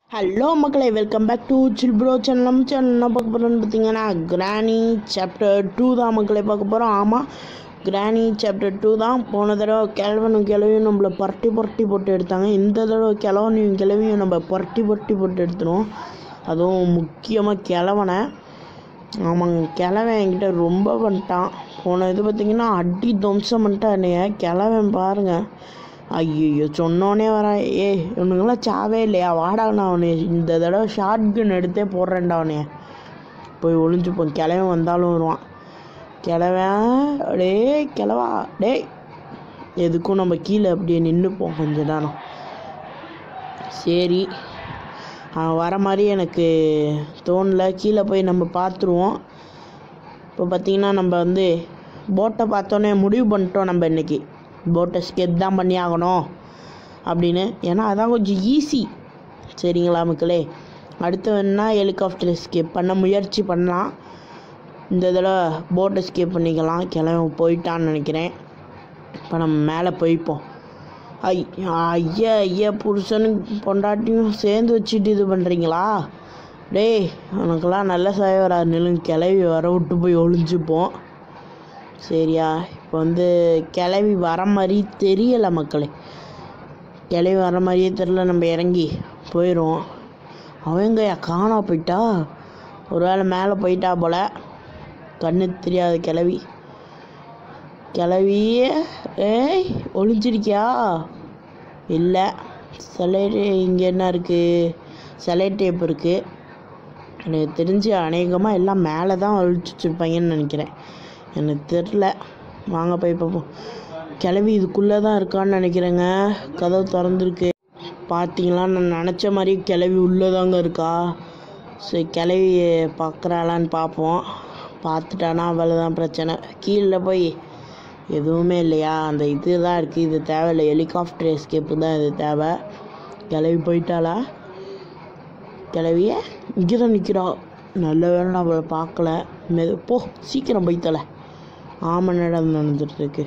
Hello மக்களே welcome back to chill bro channel நம்ம channel என்ன பார்க்க போகிறோம்னு பார்த்தீங்கன்னா கிராணி சாப்டர் டூ தான் மக்களே பார்க்க போகிறோம் ஆமாம் கிராணி சாப்டர் டூ தான் போன தடவை கிழவனும் கிழவியும் நம்மளை புரட்டி புரட்டி போட்டு எடுத்தாங்க இந்த தடவை கிழவனையும் கிழவியும் நம்ம புரட்டி புரட்டி போட்டு எடுத்துரும் அதுவும் முக்கியமாக கிழவனை ஆமாங்க கிழவன் என்கிட்ட ரொம்ப பண்ணிட்டான் போன இது பார்த்தீங்கன்னா அடி துவம்சம் பண்ணிட்டான் என்னைய கிழவன் பாருங்கள் ஐயோ சொன்னோனே வரேன் ஏ இவனுங்களாம் சாவே இல்லையா வாடா நான் அவனு இந்த தடவை ஷார்ட் கன் எடுத்தே போடுறேன்டா அவனைய போய் ஒளிஞ்சுப்போம் கிழவன் வந்தாலும் வருவான் கிழவன் டேய் கிழவா டேய் எதுக்கும் நம்ம கீழே அப்படியே நின்றுப்போம் கொஞ்ச நேரம் சரி அவன் வர மாதிரி எனக்கு தோணல கீழே போய் நம்ம பார்த்துருவோம் இப்போ பார்த்தீங்கன்னா நம்ம வந்து போட்டை பார்த்தோன்னே முடிவு பண்ணிட்டோம் நம்ம இன்னைக்கு போட்டை ஸ்கெப் தான் பண்ணி ஆகணும் அப்படின்னு ஏன்னா அதான் கொஞ்சம் ஈஸி சரிங்களா மக்களே அடுத்து வேணா ஹெலிகாப்டர் எஸ்கேப் பண்ண முயற்சி பண்ணலாம் இந்த தடவை போட் எஸ்கேப் பண்ணிக்கலாம் கிளம்பி போயிட்டான்னு நினைக்கிறேன் இப்போ நம்ம மேலே போய்ப்போம் ஐ ஐயா ஐயா புருஷனும் பொண்டாட்டியும் சேர்ந்து வச்சுட்டு இது பண்ணுறீங்களா டேய் உனக்கெல்லாம் நல்ல சாய வராது நிலுங்க கிளவி வர விட்டு போய் ஒளிஞ்சுப்போம் சரியா இப்போ வந்து கிளவி வர மாதிரி தெரியலை மக்களே கிளவி வர மாதிரியே தெரில நம்ம இறங்கி போயிடுவோம் அவங்க காணா போயிட்டா ஒரு வேளை மேலே போயிட்டா போல கண்ணு தெரியாத கிளவி கிளவி ஏய் ஒளிஞ்சிருக்கியா இல்லை சிலை இங்கே என்ன இருக்குது சிலை டேப் இருக்குது எனக்கு தெரிஞ்சு அநேகமாக எல்லாம் மேலே தான் ஒழிச்சு வச்சுருப்பாங்கன்னு நினைக்கிறேன் எனக்கு தெரில வாங்க போய் பார்ப்போம் கிளவி இதுக்குள்ளே தான் இருக்கான்னு நினைக்கிறேங்க கதவு திறந்துருக்கு பார்த்தீங்களா நான் நினச்ச மாதிரி கிளவி உள்ளே தாங்க இருக்கா சரி கிளவி பார்க்குறாளான்னு பார்ப்போம் பார்த்துட்டானா அவ்வளோதான் பிரச்சனை கீழே போய் எதுவுமே இல்லையா அந்த இது தான் இருக்குது இது தேவையில்லை ஹெலிகாப்டர் எஸ்கேப்பு தான் இது தேவை கிளவி போயிட்டாளா கிளவிய இங்கே தான் நிற்கிறா நல்ல வேலை நான் அவளை பார்க்கல மெது போ சீக்கிரம் போய்த்தல ஆமாம் இடம் நடந்துட்டுருக்கு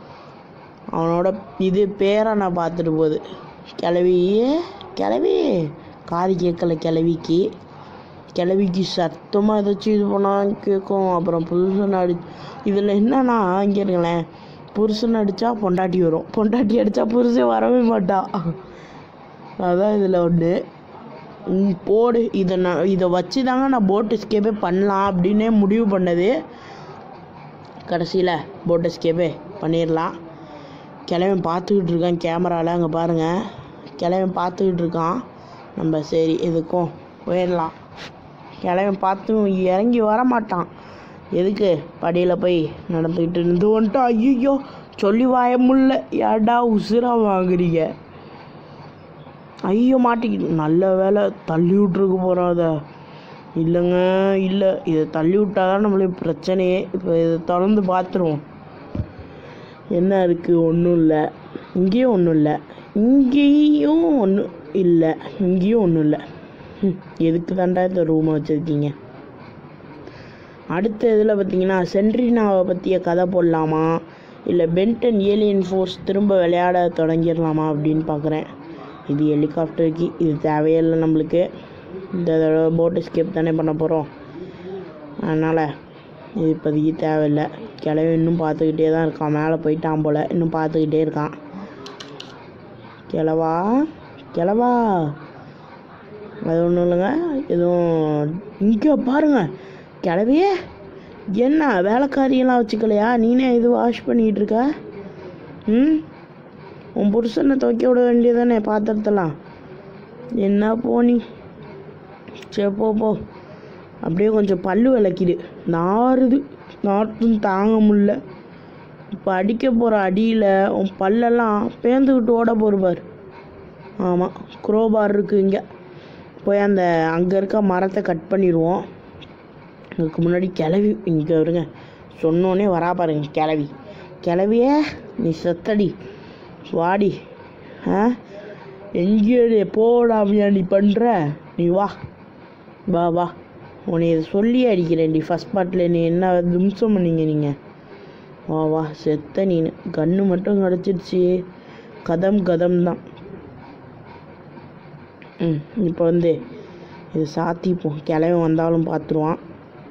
அவனோட இது பேரை நான் பார்த்துட்டு போகுது கிளவி கிளவி காது கேட்கல கிளவிக்கு கிளவிக்கு சத்தமாக ஏதாச்சும் இது பண்ணால் கேட்கும் அப்புறம் புருஷன் அடி இதில் என்னன்னா இங்கே இருங்களேன் புருஷன் அடித்தா பொண்டாட்டி வரும் பொண்டாட்டி அடித்தா புருஷன் வரவே மாட்டா அதான் இதில் ஒன்று ம், போடு இதை நான் இதை வச்சு தாங்க நான் போட் எஸ்கேப்பே பண்ணலாம் அப்படின்னே முடிவு பண்ணது கடைசியில் போட் எஸ்கேப்பே பண்ணிடலாம் கிழவன் பார்த்துக்கிட்டு இருக்கான் கேமராவில் அங்கே பாருங்கள் கிழவன் பார்த்துக்கிட்டு இருக்கான் நம்ம சரி எதுக்கும் போயிடலாம் கிழவன் பார்த்து இறங்கி வர மாட்டான் எதுக்கு படியில் போய் நடந்துக்கிட்டு இருந்து வந்துட்டு ஐயோ சொல்லி வாய முல்ல ஏடா உசுரா வாங்குறீங்க ஐயோ மாட்டிக்கிட்டு நல்ல வேலை தள்ளி விட்ருக்க போகிறோம் அதை இல்லைங்க இல்லை இதை தள்ளி விட்டாதான் நம்மளுக்கு பிரச்சனையே இப்போ இதை திறந்து பார்த்துருவோம் என்ன இருக்குது ஒன்றும் இல்லை இங்கேயும் ஒன்றும் இல்லை இங்கேயும் ஒன்றும் இல்லை இங்கேயும் ஒன்றும் இல்லை ம், எதுக்கு தாண்டா இந்த ரூமை வச்சுருக்கீங்க அடுத்த இதில் பார்த்தீங்கன்னா சென்ட்ரினாவை பற்றிய கதை போடலாமா இல்லை பென்டன் ஏலியன் ஃபோர்ஸ் திரும்ப விளையாட தொடங்கிடலாமா அப்படின்னு பார்க்குறேன் இது ஹெலிகாப்டருக்கு இது தேவையில்லை நம்மளுக்கு இந்த தடவை போட் எஸ்கேப் தானே பண்ண போகிறோம் அதனால் இது இப்போதைக்கு தேவையில்லை கிளவி இன்னும் பார்த்துக்கிட்டே தான் இருக்கான் மேலே போயிட்டான் போல் இன்னும் பார்த்துக்கிட்டே இருக்கான் கிளவா கிளவா அது ஒன்றும் இல்லைங்க எதுவும் இங்கே பாருங்க கிளவியே என்ன வேலைக்காரியெல்லாம் வச்சுக்கலையா நீனே இது வாஷ் பண்ணிக்கிட்டு இருக்க ம் உன் புருஷனை துவைக்க விட வேண்டியதானே பாத்திரத்தெல்லாம் என்ன போனி சரி போ போ அப்படியே கொஞ்சம் பல்லு விளக்கிடு நாறுது நாற்றும் தாங்க முடில இப்போ அடிக்க போகிற அடியில் உன் பல்லெல்லாம் பேந்துக்கிட்டு ஓட போகிற பாரு ஆமாம் குரோபார் இருக்குது இங்கே போய் அந்த அங்கே இருக்க மரத்தை கட் பண்ணிடுவோம் அதுக்கு முன்னாடி கிளவி இங்கே வருங்க சொன்னோன்னே வரா பாருங்க கிளவி கிளவியே நீ செத்தடி வாடி ஆ எங்கேயே போடாமையா நீ பண்ணுற நீ வா வா வா உன்னை இதை சொல்லி அடிக்கிறேன் டி ஃபஸ்ட் பார்ட்டில் நீ என்ன தும்சம் பண்ணீங்க நீங்கள் வா வா செத்த நீனு கன்று மட்டும் கிடச்சிருச்சு கதம் கதம் தான் ம் இப்போ வந்து இது சாத்திப்போம் கிளவன் வந்தாலும் பார்த்துருவான்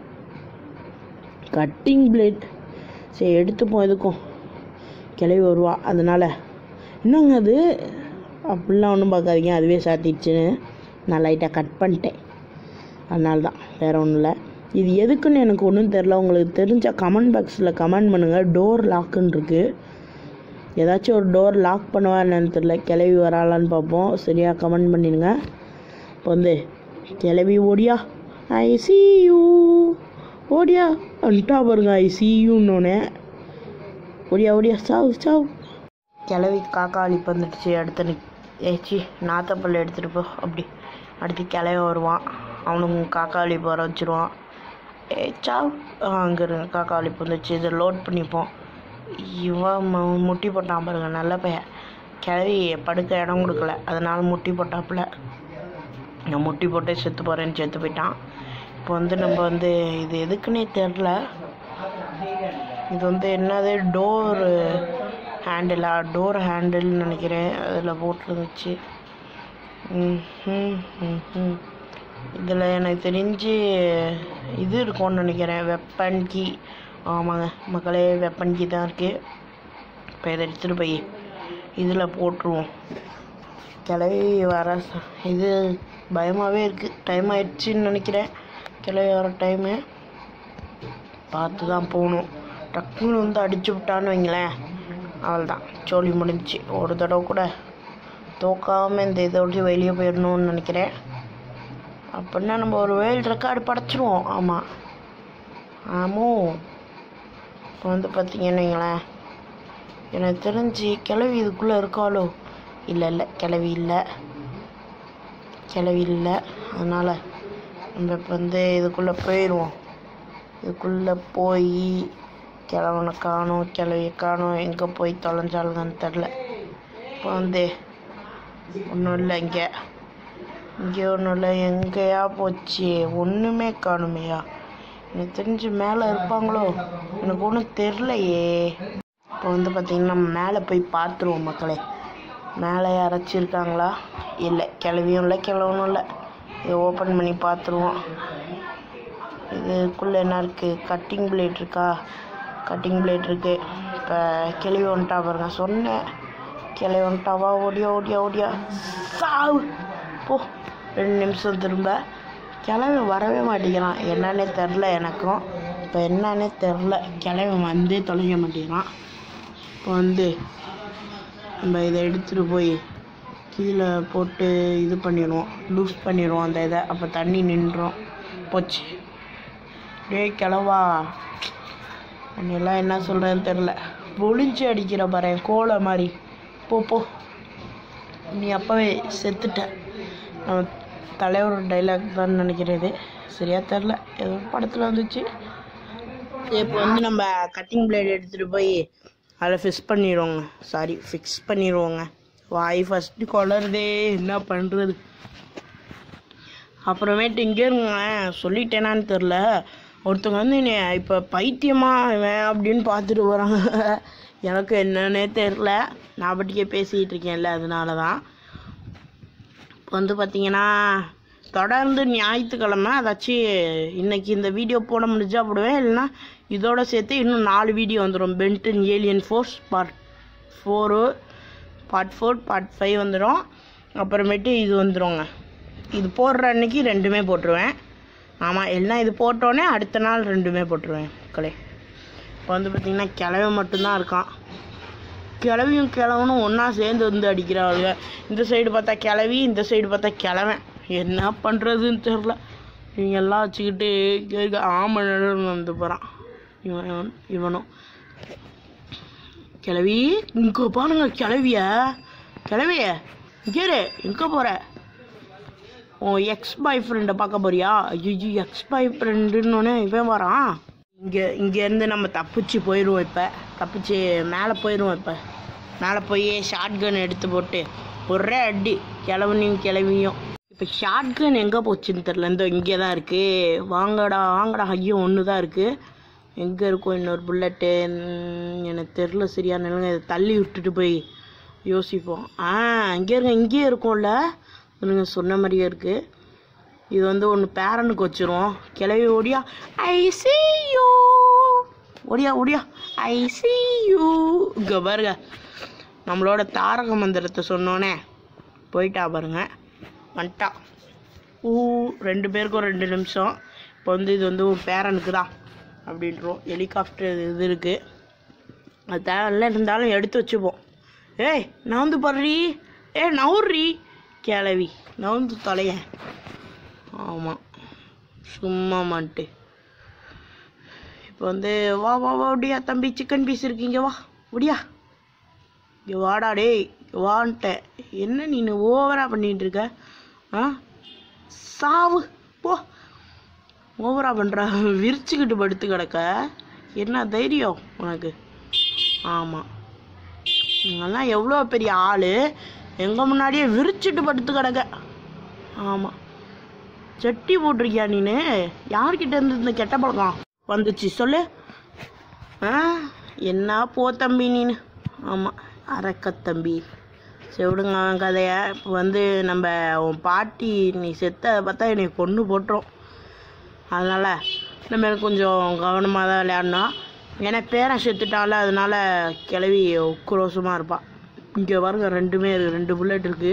கட்டிங் பிளேட் சரி எடுத்துப்போம் எதுக்கும் கிளவி வருவா அதனால் என்னங்க அது அப்படிலாம் ஒன்றும் பார்க்காதீங்க அதுவே சாத்திடுச்சுன்னு நான் லைட்டாக கட் பண்ணிட்டேன் அதனால தான் வேறு ஒன்றும் இல்லை இது எதுக்குன்னு எனக்கு ஒன்றும் தெரில உங்களுக்கு தெரிஞ்ச கமெண்ட் பாக்ஸில் கமெண்ட் பண்ணுங்கள் டோர் லாக்குன்னு இருக்குது ஏதாச்சும் ஒரு டோர் லாக் பண்ணுவா என்னன்னு தெரில கிளவி வராளான்னு பார்ப்போம் சரியாக கமெண்ட் பண்ணிடுங்க இப்போ வந்து கிளவி ஓடியா ஐ சி யூ ஓடியா வந்துட்டா பாருங்க ஐ சி யூன்னொன்னே ஓடியா ஓடியா சாவு சாவு கிளவி காக்காளி வந்துடுச்சு அடுத்து நீ ஏச்சி நாத்தப்பல் எடுத்துகிட்டு போ அப்படி அடுத்து கிளவி வருவான் அவனுக்கு காக்காளி போகிற வச்சுருவான் ஏ சாவ் அங்கே இருங்க காக்காளி வந்துச்சு இதை லோட் பண்ணிப்போம் இவன் மு- முட்டி போட்டான் பாருங்க நல்ல பையன் கிளவி படுக்க இடம் கொடுக்கல அதனால முட்டி போட்டாப்புல நான் முட்டி போட்டு செத்து போகிறேன்னு செத்து போயிட்டான் இப்போ வந்து நம்ம வந்து இது எதுக்குன்னே தெரில இது வந்து என்னது டோர் ஹேண்டிலா டோர் ஹேண்டில்னு நினைக்கிறேன் அதில் போட்டிருந்துச்சு இதில் எனக்கு தெரிஞ்சு இது இருக்கும்னு நினைக்கிறேன் வெப்பன் கீ ஆமாங்க மக்களே வெப்பன் கீ தான் இருக்குது இப்போ இதை எடுத்துகிட்டு போய் இதில் போட்டுருவோம் கிளவி வர ச- இது பயமாகவே இருக்குது டைம் ஆயிடுச்சுன்னு நினைக்கிறேன் கிளவி வர டைமு பார்த்து தான் போகணும் டக்குன்னு வந்து அடிச்சு விட்டான்னு வைங்களேன் அவள்தான் சோழி முடிஞ்சுச்சு ஒரு தடவை கூட தோக்காமல் இந்த இதை விட்டு வெளியே போயிடணும்னு நினைக்கிறேன் அப்படின்னா நம்ம ஒரு வேர்ல்டு ரெக்கார்டு படைச்சிருவோம் ஆமாம் ஆமோ இப்போ வந்து பார்த்தீங்கன்னு வைங்களேன் எனக்கு தெரிஞ்சு கிளவி இதுக்குள்ளே இருக்காளோ இல்லை இல்லை கிளவி இல்லை கிளவி இல்லை அதனால் நம்ம இப்போ வந்து இதுக்குள்ளே போயிடுவோம் இதுக்குள்ளே போய் கிழவனை காணும் கிளவியை காணும் எங்கே போய் தொலைஞ்சாளுங்கன்னு தெரில இப்போ வந்து ஒன்றும் இல்லை இங்கே இங்கே ஒன்றும் இல்லை எங்கேயா போச்சு ஒன்றுமே காணுமையா எனக்கு தெரிஞ்சு மேலே இருப்பாங்களோ எனக்கு ஒன்றும் தெரிலையே இப்போ வந்து பார்த்திங்கன்னா மேலே போய் பார்த்துருவோம் மக்களே மேலே யாராச்சும் இருக்காங்களா இல்லை கிளவியும் இல்லை கிழவனும் இல்லை இதை ஓப்பன் பண்ணி பார்த்துருவோம் இதுக்குள்ளே என்ன இருக்குது கட்டிங் பிளேட் இருக்கா கட்டிங் பிளேட் இருக்குது இப்போ கிளவி வந்துட்டா பாருங்க சொன்னேன் கிளவி வந்துட்டாவா ஓடியா ஓடியா ஓடியா சாவு போ ரெண்டு நிமிஷம் திரும்ப கிளவி வரவே மாட்டேங்கிறான் என்னன்னே தெரில எனக்கும் இப்போ என்னன்னே தெரில கிளவி வந்தே தொலைக்க மாட்டேங்கிறான் இப்போ வந்து நம்ம இதை எடுத்துகிட்டு போய் கீழே போட்டு இது பண்ணிடுவோம் லூஸ் பண்ணிடுவோம் அந்த இதை அப்போ தண்ணி நின்றோம் போச்சு டேய் கிளவா உன்னெல்லாம் என்ன சொல்கிறேன்னு தெரில ஒளிஞ்சு அடிக்கிற பாரு கோலை மாதிரி போ போ நீ அப்போவே செத்துட்ட நம்ம தலைவரோட டைலாக் தான் நினைக்கிறது சரியா தெரில ஏதோ படத்தில் வந்துச்சு இப்போ வந்து நம்ம கட்டிங் பிளேட் எடுத்துகிட்டு போய் அதில் ஃபிக்ஸ் பண்ணிடுவோங்க சாரி ஃபிக்ஸ் பண்ணிடுவோங்க வாய் ஃபஸ்ட்டு கொளருதே என்ன பண்ணுறது அப்புறமேட்டு இங்கே இருங்களேன் சொல்லிட்டேனான்னு தெரில ஒருத்தவங்க வந்து என்னை இப்போ பைத்தியமா இவன் அப்படின்னு பார்த்துட்டு போகிறாங்க எனக்கு என்னன்னே தெரில நான் பாட்டுக்கே பேசிகிட்டு இருக்கேன்ல அதனால தான் இப்போ வந்து பார்த்தீங்கன்னா தொடர்ந்து ஞாயிற்றுக்கிழமை அதாச்சும் இன்னைக்கு இந்த வீடியோ போட முடிஞ்சா போடுவேன் இல்லைன்னா இதோட சேர்த்து இன்னும் நாலு வீடியோ வந்துடும் Ben ten alien force part four part four part five வந்துடும் அப்புறமேட்டு இது வந்துடுங்க இது போடுற அன்னைக்கு ரெண்டுமே போட்டுருவேன் ஆமாம் எல்லாம் இது போட்டோன்னே அடுத்த நாள் ரெண்டுமே போட்டுருவேன் மக்களே இப்போ வந்து பார்த்திங்கன்னா கிளவை மட்டும்தான் இருக்கான் கிளவியும் கிழவனும் ஒன்றா சேர்ந்து வந்து அடிக்கிறாளுங்க இந்த சைடு பார்த்தா கிளவி இந்த சைடு பார்த்தா கிழவன் என்ன பண்ணுறதுன்னு தெரில இவங்க எல்லாம் வச்சுக்கிட்டு இருக்க ஆமணன் வந்து போகிறான் இவன் இவன் இவனும் கிளவி இங்கே பாருங்க கிளவிய கிளவிய இங்கே எங்கே போகிற உன் எக்ஸ் பாய் ஃப்ரெண்டை பார்க்க போறியா ஐயோ எக்ஸ் பாய் ஃப்ரெண்டுன்னு இவன் வரான் இங்கே இங்கேருந்து நம்ம தப்பிச்சு போயிடுவோம் இப்போ தப்பிச்சு மேலே போயிடுவோம் இப்போ மேலே போய் ஷார்ட் கன் எடுத்து போட்டு ஒரே அடி கிளவனையும் கிளவியும் இப்போ ஷார்ட் கன் எங்கே போச்சுன்னு தெரில இந்த இங்கே தான் இருக்குது வாங்கடா வாங்கடா ஐயோ ஒன்று தான் இருக்குது எங்கே இருக்கும் இன்னொரு புல்லட்டு எனக்கு தெரில சரியா நிலங்க இதை தள்ளி விட்டுட்டு போய் யோசிப்போம் ஆ இங்கே இருங்க இங்கேயே இருக்கும்ல நீங்கள் சொன்ன மாதிரியே இருக்குது இது வந்து ஒன்று பேரனுக்கு வச்சிரும் கிளவி ஓடியா ஐ see you ஓடியா ஓடியா ஐ see you இங்கே பாருங்க நம்மளோட தாரக மந்திரத்தை சொன்னோன்னே போயிட்டா பாருங்க வந்துட்டா ஊ ரெண்டு பேருக்கும் ரெண்டு நிமிஷம் இப்போ வந்து இது வந்து உன் பேரனுக்கு தான் அப்படின்றோம் ஹெலிகாப்டர் இது இருக்குது அது தேவையில்ல இருந்தாலும் எடுத்து வச்சுப்போம் ஏய் நவுந்து படுறி ஏ நவுறி கிளவி நவுந்து தொலையேன் ஆமாம் சும்மா மாட்டு இப்போ வந்து வா வா வா ஒடியா தம்பி சிக்கன் பீஸ் இருக்கீங்க வா ஒடியா இங்கே வாடா டேய் வான்ட்டேன் என்ன நீ ஓவராக பண்ணிட்டு இருக்க ஆ சாவு போ ஓவரா பண்ணுற விரிச்சுக்கிட்டு படுத்து கிடக்க என்ன தைரியம் உனக்கு ஆமாம் நீங்கெல்லாம் எவ்வளோ பெரிய ஆள் எங்கள் முன்னாடியே விரிச்சிட்டு படுத்து கிடக்க ஆமாம் சட்டி போட்டிருக்கியா நீனு யார்கிட்ட இருந்து இந்த கெட்ட பழக்கம் வந்துச்சு சொல்லு ஆ என்ன போ தம்பி நீனு ஆமாம் அரக்க தம்பி சரி விடுங்க அவன் கதையை இப்போ வந்து நம்ம உன் பாட்டி நீ செத்ததை பார்த்தா என்னை கொன்று போட்டுரும் அதனால் நம்ம கொஞ்சம் கவனமாக தான் விளையாடணும் ஏன்னா பேரன் செத்துட்டால அதனால கிளவி உக்ரோஷமாக இருப்பாள் இங்கே பாருங்க ரெண்டுமே இருக்கு ரெண்டு புல்லட் இருக்குது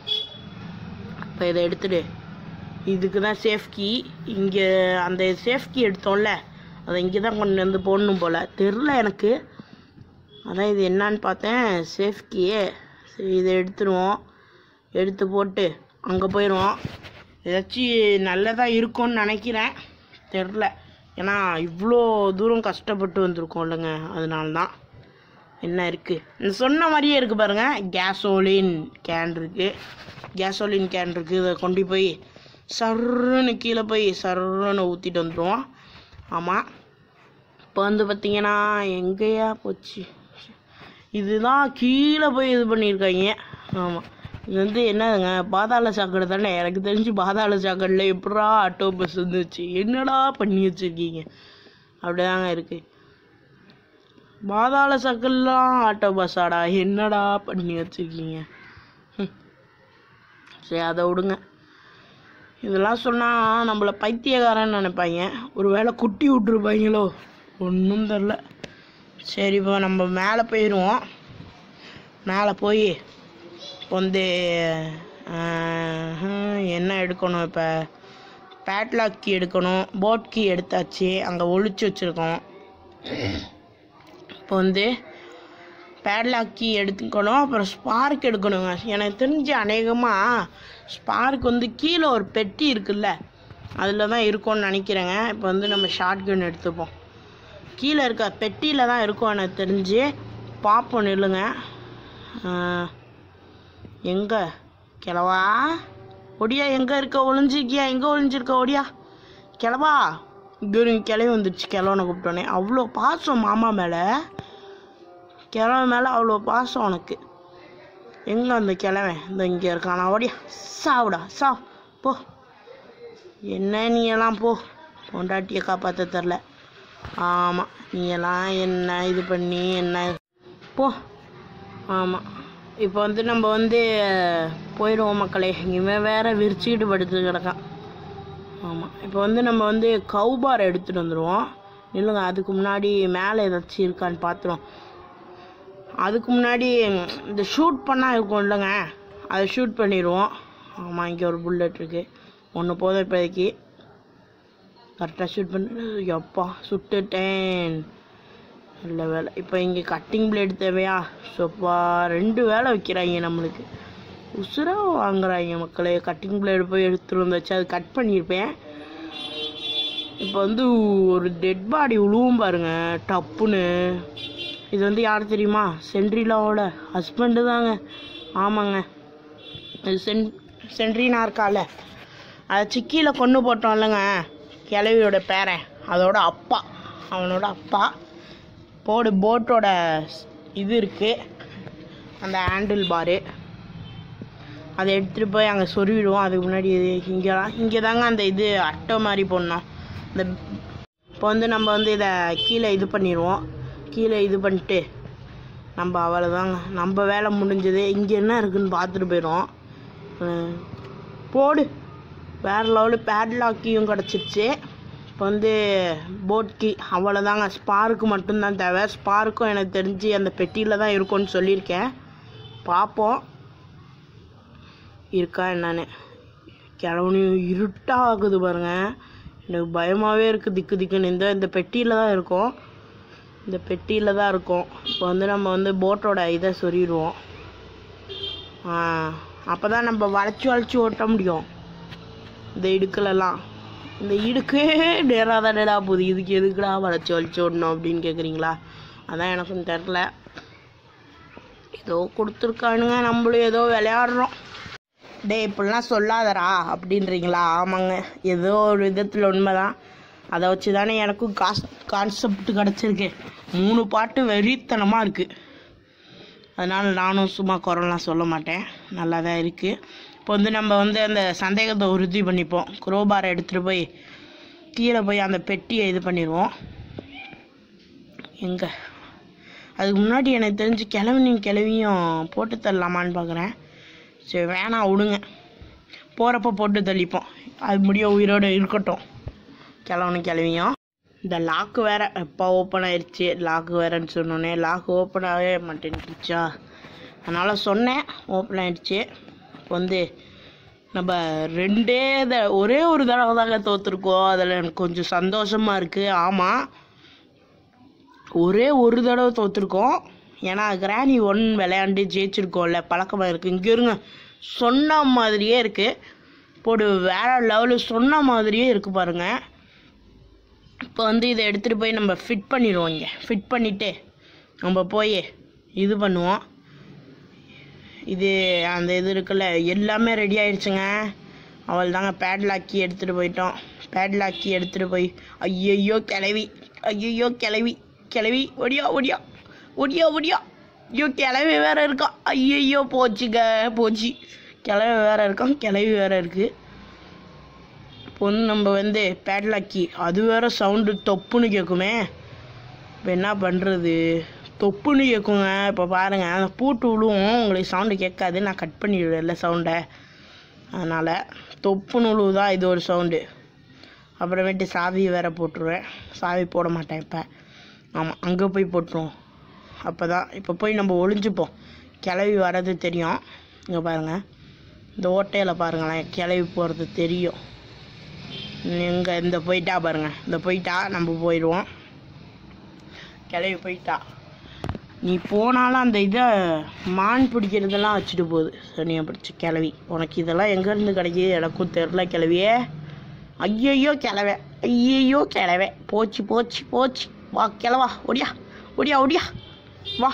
இப்போ இதை எடுத்துடு இதுக்கு தான் சேஃப் கீ இங்கே அந்த சேஃப் கீ எடுத்தோம்ல அதை இங்கே தான் கொண்டு வந்து போடணும் போல் தெரில எனக்கு அதான் இது என்னான்னு பார்த்தேன் சேஃப் கீயே சரி இதை எடுத்துருவோம் எடுத்து போட்டு அங்கே போயிடுவோம் ஏதாச்சும் நல்லதாக இருக்கும்னு நினைக்கிறேன் தெரில ஏன்னா இவ்வளோ தூரம் கஷ்டப்பட்டு வந்திருக்கோம் இல்லைங்க அதனால தான் என்ன இருக்குது இந்த சொன்ன மாதிரியே இருக்குது பாருங்கள் கேஸோலின் கேன் இருக்குது கேஸோலின் கேன் இருக்குது இதை கொண்டு போய் சர்ருன்னு கீழே போய் சர்ருன்னு ஊற்றிட்டு வந்துடுவோம் ஆமாம் இப்போ வந்து பார்த்தீங்கன்னா எங்கேயா போச்சு இதுதான் கீழே போய் இது பண்ணியிருக்காங்க ஆமாம் இது வந்து என்னதுங்க பாதாள சாக்கடை தானே எனக்கு தெரிஞ்சு பாதாள சாக்கடையில் எப்படா ஆட்டோ பஸ் வந்துச்சு என்னடா பண்ணி வச்சுருக்கீங்க அப்படிதாங்க இருக்குது பாதாள சாக்கடைலாம் ஆட்டோ பஸ்ஸாடா என்னடா பண்ணி வச்சுருக்கீங்க ம். சரி அதை விடுங்க இதெல்லாம் சொன்னால் நம்மளை பைத்தியக்காரன்னு நினைப்பாங்க ஒரு வேளை குட்டி விட்ருப்பாங்களோ ஒன்றும் தெரில சரி இப்போ நம்ம மேலே போயிடுவோம் மேலே போய் வந்து ஆஹ், என்ன எடுக்கணும் இப்போ பேட்லாக் கீ எடுக்கணும் போட் கீ எடுத்தாச்சு அங்கே ஒளிச்சு வச்சுருக்கோம் இப்போ வந்து பேட்லாக் கீ எடுத்துக்கணும் அப்புறம் ஸ்பார்க் எடுக்கணுங்க எனக்கு தெரிஞ்சு அநேகமாக ஸ்பார்க் வந்து கீழே ஒரு பெட்டி இருக்குல்ல அதில் தான் இருக்கும்னு நினைக்கிறேங்க இப்போ வந்து நம்ம ஷார்ட் கன் எடுத்துப்போம் கீழே இருக்க பெட்டியில் தான் இருக்கும் எனக்கு தெரிஞ்சு பார்ப்போம் நில்லுங்க எங்கே கிளவா ஒடியா எங்கே இருக்க ஒளிஞ்சிருக்கியா எங்கே ஒளிஞ்சிருக்க ஒடியா கிளவா இங்கே ஒரு கிளவி வந்துடுச்சு கிழவனை கூப்பிட்டோன்னே அவ்வளோ பாசம் மாமா மேலே கிழவன் மேலே அவ்வளோ பாசம் உனக்கு எங்கே அந்த கிழவன் இந்த இங்கே இருக்கானா ஓடியா சாவுடா சாவ் போ என்ன நீ எல்லாம் போ பொண்டாட்டியை காப்பாற்ற தெரில ஆமாம் நீ எல்லாம் என்ன இது பண்ணி என்ன போ ஆமாம் இப்போ வந்து நம்ம வந்து போயிடுவோம் மக்களே இவன் வேற விரிச்சுக்கிட்டு படுத்து கிடக்கான் ஆமாம் இப்போ வந்து நம்ம வந்து கவுபார் எடுத்துகிட்டு வந்துடுவோம் இல்லைங்க அதுக்கு முன்னாடி மேலே ஏதாச்சும் இருக்கான்னு பார்த்துருவோம் அதுக்கு முன்னாடி ம், இந்த ஷூட் பண்ணால் இருக்கும் இல்லைங்க அதை ஷூட் பண்ணிடுவோம் ஆமாம் இங்கே ஒரு புல்லட் இருக்குது ஒன்று போதும் இப்போதைக்கு கரெக்டாக ஷூட் பண்ணி எப்பா சுட்டுட்டேன் நல்ல வேலை இப்போ இங்கே கட்டிங் பிளேடு தேவையா சோப்பா ரெண்டு வேலை வைக்கிறாங்க நம்மளுக்கு உசுராக வாங்குறாங்க மக்களே கட்டிங் பிளேடு போய் எடுத்துகிட்டு வந்து வச்சு அது கட் பண்ணியிருப்பேன் இப்போ வந்து ஒரு டெட் பாடி உழுவும் பாருங்க டப்புன்னு இது வந்து யார் தெரியுமா சென்ட்ரிலாவோட ஹஸ்பண்டு தாங்க ஆமாங்க இது சென் சென்ட்ரினா இருக்கால அதை சிக்கியில் கொண்டு போட்டோம் இல்லைங்க கிழவியோட பேரன் அதோட அப்பா அவனோட அப்பா போடு போட்டோட இது இருக்குது அந்த ஹேண்டில் பாரு அதை எடுத்துகிட்டு போய் அங்கே சொருவிடுவோம் அதுக்கு முன்னாடி இது இங்கே இங்கே தாங்க அந்த இது அட்டை மாதிரி போடணும் இந்த இப்போ வந்து நம்ம வந்து இதை கீழே இது பண்ணிடுவோம் கீழே இது பண்ணிட்டு நம்ம அவ்வளோதாங்க நம்ம வேலை முடிஞ்சது இங்கே என்ன இருக்குன்னு பார்த்துட்டு போயிடுவோம் போடு வேறு லெவலு பேட்லாக்கியும் கிடச்சிருச்சு இப்போ வந்து போட் கீ அவ்வளோதாங்க ஸ்பார்க்கு மட்டும்தான் தேவை ஸ்பார்க்கும் எனக்கு தெரிஞ்சு அந்த பெட்டியில் தான் இருக்கும்னு சொல்லியிருக்கேன் பார்ப்போம் இருக்கா என்னன்னு கிழவனி இருட்டாகுது பாருங்க எனக்கு பயமாகவே இருக்குது திக்கு திக்குன்னு இந்த இந்த பெட்டியில் தான் இருக்கும் இந்த பெட்டியில் தான் இருக்கும் இப்போ வந்து நம்ம வந்து போட்டோட இதை சொருகிடுவோம் அப்போ தான் நம்ம வளைச்சி வளைச்சி ஓட்ட முடியும் இந்த இடுக்கலெல்லாம் இந்த இடுக்கே நேராக தானேடா போகுது இதுக்கு எதுக்குடா வளைச்சி வளைச்சி ஓடணும் அப்படின்னு கேட்குறீங்களா அதான் எனக்கும் தெரில ஏதோ கொடுத்துருக்கானுங்க நம்மளும் ஏதோ விளையாடுறோம் டேய் இப்படிலாம் சொல்லாதடா அப்படின்றீங்களா ஆமாங்க ஏதோ ஒரு விதத்தில் உண்மைதான் அதை வச்சு தானே எனக்கும் காஸ் கான்செப்ட் கிடச்சிருக்கு மூணு பாட்டு வெறித்தனமாக இருக்குது அதனால் நானும் சும்மா குரலாம் சொல்ல மாட்டேன் நல்லா தான் இருக்குது இப்போ வந்து நம்ம வந்து அந்த சந்தேகத்தை உறுதி பண்ணிப்போம் குரோபாரை எடுத்துகிட்டு போய் கீழே போய் அந்த பெட்டியை இது பண்ணிடுவோம் எங்கே அதுக்கு முன்னாடி எனக்கு தெரிஞ்சு கிளவினையும் கிளவியும் போட்டு தரலாமான்னு பார்க்குறேன் சரி வேணாம் விடுங்க போகிறப்ப போட்டு தள்ளிப்போம் அது முடிய உயிரோடு இருக்கட்டும் கிளவனும் கிளவியும் இந்த லாக்கு வேற எப்போ ஓப்பன் ஆயிடுச்சு லாக்கு வேறன்னு சொன்னோன்னே லாக் ஓப்பன் ஆகவே மாட்டேன்னுச்சா அதனால் சொன்னேன் ஓப்பன் ஆயிடுச்சு இப்போ வந்து நம்ம ரெண்டே த ஒரே ஒரு தடவை தாங்க தோற்றுருக்கோம் அதில் எனக்கு கொஞ்சம் சந்தோஷமாக இருக்குது ஆமாம் ஒரே ஒரு தடவை தோற்றுருக்கோம் ஏன்னா கிராணி ஒன் விளையாண்டு ஜெயிச்சிருக்கோம்ல பழக்கமாக இருக்குது இங்கே இருங்க சொன்ன மாதிரியே இருக்குது போடு வேற லெவலு சொன்ன மாதிரியே இருக்குது பாருங்கள் இப்போ வந்து இதை எடுத்துகிட்டு போய் நம்ம ஃபிட் பண்ணிடுவோம் இங்கே ஃபிட் பண்ணிவிட்டு நம்ம போய் இது பண்ணுவோம் இது அந்த இது இருக்குல்ல எல்லாமே ரெடி ஆயிடுச்சுங்க அவள் தாங்க பேட்லாக்கி எடுத்துகிட்டு போயிட்டோம் பேட்லாக்கி எடுத்துகிட்டு போய் ஐயையோ கிளவி ஐயையோ கிளவி கிளவி ஒடியா ஒடியா ஒடியா ஒடியா ஐயோ கிளவி வேற இருக்கான் ஐயையோ போச்சுங்க போச்சு கிளவி வேற இருக்கான் கிளவி வேற இருக்குது இப்போ வந்து நம்ம வந்து பேட்லாக்கி அது வேற சவுண்டு தொப்புன்னு கேட்குமே இப்போ என்ன பண்ணுறது தொப்புன்னு கேட்குங்க இப்போ பாருங்கள் அந்த பூட்டு விழுவும் உங்களுக்கு சவுண்டு கேட்காது நான் கட் பண்ணிவிடுவேன்ல சவுண்டை அதனால் தொப்புன்னு விழுவுதா இது ஒரு சவுண்டு அப்புறமேட்டு சாவி வேற போட்டுருவேன் சாவி போட மாட்டேன் இப்போ ஆமாம் அங்கே போய் போட்டுருவோம் அப்போ தான் இப்போ போய் நம்ம ஒளிஞ்சுப்போம் கிளவி வர்றது தெரியும் இங்கே பாருங்கள் இந்த ஓட்டையில் பாருங்களேன் கிளவி போகிறது தெரியும் இங்கே இந்த போயிட்டா பாருங்க இந்த போயிட்டா நம்ம போயிடுவோம் கிளவி போயிட்டா நீ போனாலும் அந்த இதை மான் பிடிக்கிறதெல்லாம் வச்சுட்டு போகுது சனியை பிடிச்சி கிளவி உனக்கு இதெல்லாம் எங்கேருந்து கிடைக்கிது எனக்கும் தெரில கிளவியே ஐயையோ கிளவே ஐயையோ கிளவே போச்சு போச்சு போச்சு வா கிளவா ஒடியா ஒடியா ஒடியா வா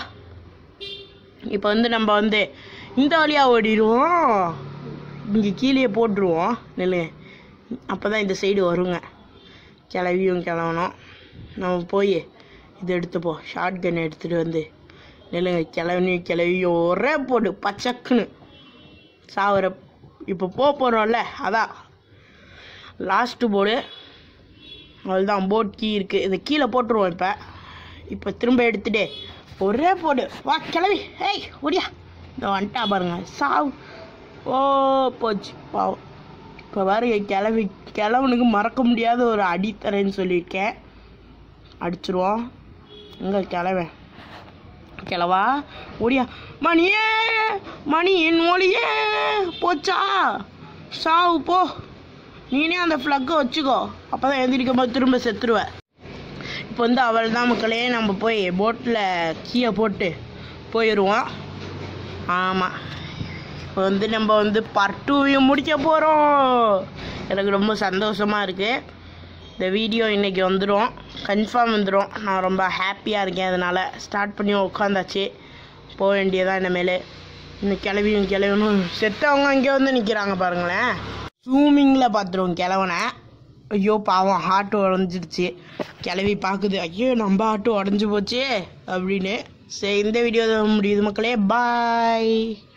இப்போ வந்து நம்ம வந்து இந்த வழியாக ஓடிடுவோம் இங்கே கீழே போட்டுருவோம் நில்லுங்க அப்போ தான் இந்த சைடு வருங்க கிளவியும் கிளவணும் நம்ம போய் இது எடுத்துப்போம் ஷார்ட் கன் எடுத்துகிட்டு வந்து நில்லுங்க கிளவியும் கிளவியும் ஒரே போடு பச்சக்குன்னு சாவர இப்போ போக போகிறோம்ல அதான் லாஸ்ட்டு போர்டு அவ்வளோதான் போட் கீ இருக்குது இதை கீழே போட்டுருவோம் இப்போ இப்போ திரும்ப எடுத்துட்டு ஒரே போடு வா கிளவி ஏய் ஒடியா இந்த வந்துட்டா பாருங்க சாவு ஓ போச்சு பாவம் இப்போ பாருங்க கிளவி கிழவனுக்கு மறக்க முடியாத ஒரு அடித்தரேன்னு சொல்லியிருக்கேன் அடிச்சிருவோம் எங்கே கிளவன் கிளவா ஓடியா மணியே மணி என் ஒளியே போச்சா சாவு போ நீனே அந்த ஃப்ளக்கை வச்சுக்கோ அப்போ தான் எழுந்திரிக்கும் போது திரும்ப செத்துருவேன் இப்போ வந்து அவள் தான் மக்களே நம்ம போய் போட்டில் கீழே போட்டு போயிடுவோம் ஆமாம் இப்போ வந்து நம்ம வந்து பார்ட் டூவையும் முடிக்க போகிறோம் எனக்கு ரொம்ப சந்தோஷமாக இருக்குது இந்த வீடியோ இன்றைக்கி வந்துடும் கன்ஃபார்ம் வந்துடும் நான் ரொம்ப ஹாப்பியாக இருக்கேன் அதனால் ஸ்டார்ட் பண்ணி உட்காந்தாச்சு போக வேண்டியதான் இனிமேல் இன்னும் கிளவியும் கிளவனும் செத்தவங்க அங்கே வந்து நிற்கிறாங்க பாருங்களேன் ஜூமிங்கில் பார்த்துருவோம் கிழவனை ஐயோ பாவம் ஹார்ட் உடஞ்சிடுச்சு கிளவி பார்க்குது ஐயோ நம்ம ஹார்ட் உடஞ்சி போச்சு அப்படின்னு சரி இந்த வீடியோ முடியுது மக்களே பாய்